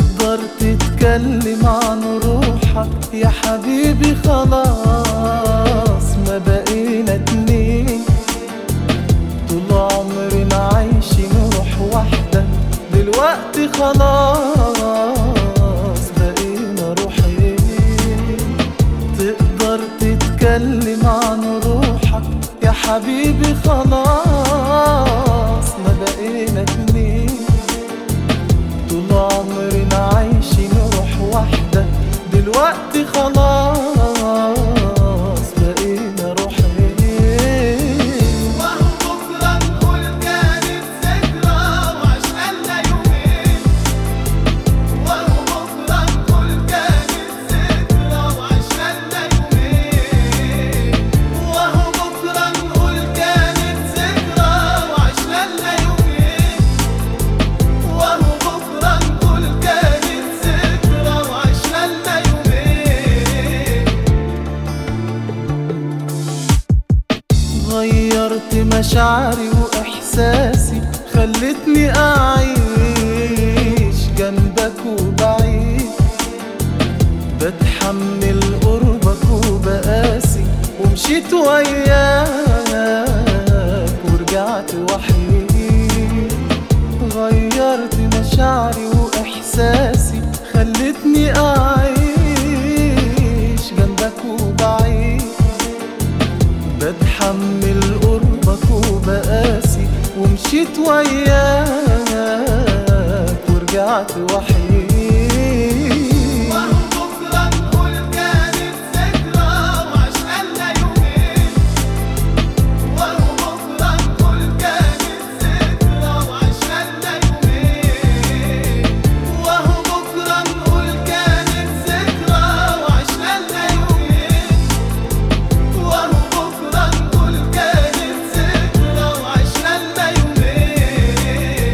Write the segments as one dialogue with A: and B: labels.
A: تقدر تتكلم عن روحك يا حبيبي خلاص ما بقينا اتنين طول عمرنا عايشين روح واحدة دلوقتي خلاص بقينا روحين تقدر تتكلم عن روحك يا حبيبي خلاص ما بقينا اتنين طول عمرنا عايشين روح واحدة دلوقتي خلاص بقينا روحين
B: وهو بكرة نقول كانت ذكرى وعشقنا يومين وهو بكرة نقول كانت ذكرى وعشقنا يومين وهو بكرة نقول كانت ذكرى وعشقنا يومين وهو بكرة نقول كانت ذكرى وعشقنا يومين
A: غيرت مشاعري وإحساسي خلتني أعيش جنبك وبعيد بتحمل قربك وبقاسي ومشيت وياك ورجعت وحيد غيرت مشاعري وإحساسي خلتني أعيش جنبك وبعيد بتحمل قربك وبقاسي ومشيت وياك ورجعت وحيد
B: وهو بكرة نقول كانت ذكرى وعشقنا يومين وهو بكرة نقول كانت ذكرى وعشقنا يومين وهو بكرة نقول كانت ذكرى وعشقنا يومين وهو بكرة نقول كانت ذكرى وعشقنا يومين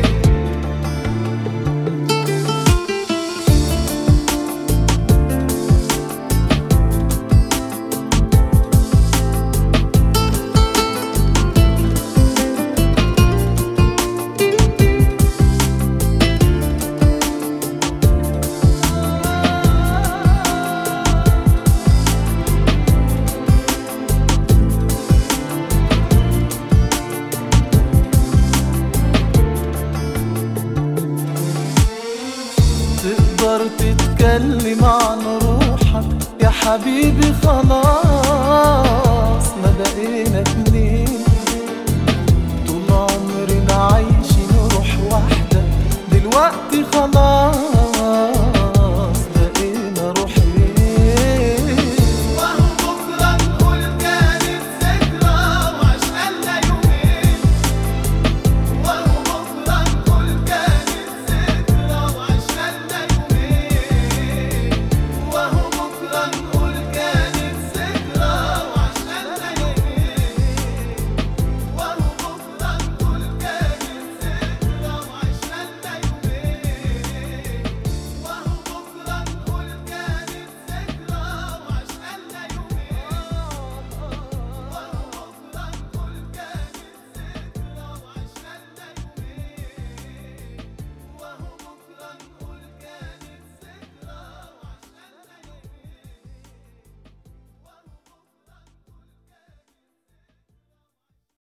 A: تقدر تتكلم عن روحك يا حبيبي خلاص ما بقينا اتنين طول عمرنا عايشين روح واحدة دلوقتي خلاص